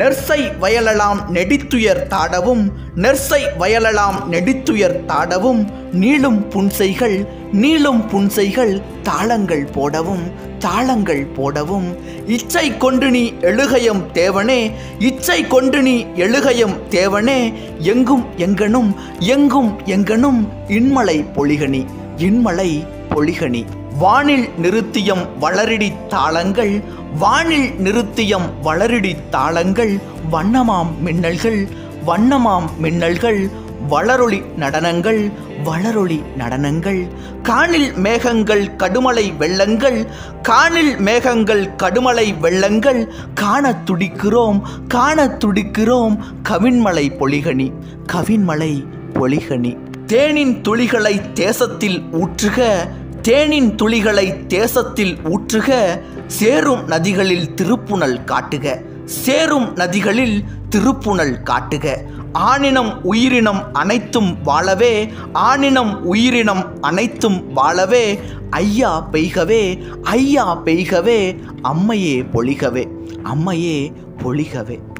நெர்சை வயலலாம் நெடித்துயர் தாடவும் நெர்சை வயலலாம் நெடித்துயர் தாடவும் நீளும் புன்சைகள் நீளும் புன்சைகள் தாளங்கள் போடவும் தாளங்கள் போடவும் இச்சை கொண்டு நீ எழுகையம் தேவனே இச்சை கொண்டு நீ எழுகையம் தேவனே எங்கும் எங்கனும் எங்கும் எங்கனும் இன்மலை பொழிகனி இன்மலை பொழிகனி வானில் நிறுத்தியம் வளரிடி தாளங்கள் வானில் நிறுத்தியம் வளரிடி தாளங்கள் வண்ணமாம் மின்னல்கள் வண்ணமாம் மின்னல்கள் வளரொளி நடனங்கள் வளரொளி நடனங்கள் காணில் மேகங்கள் கடுமலை வெள்ளங்கள் காணில் மேகங்கள் கடுமலை வெள்ளங்கள் காணத் துடிக்கிறோம் காணத் துடிக்கிறோம் கவின்மலை பொலிகனி கவின்மலை பொலிகனி தேனின் துளிகளை தேசத்தில் ஊற்றுக தேனின் துளிகளை தேசத்தில் ஊற்றுக சேரும் நதிகளில் திருப்புணல் காட்டுக சேரும் நதிகளில் திருப்புணல் காட்டுக ஆணினம் உயிரினம் அனைத்தும் வாழவே ஆணினம் உயிரினம் அனைத்தும் வாழவே ஐயா பெய்கவே ஐயா பெய்கவே அம்மையே பொழிகவே அம்மையே பொழிகவே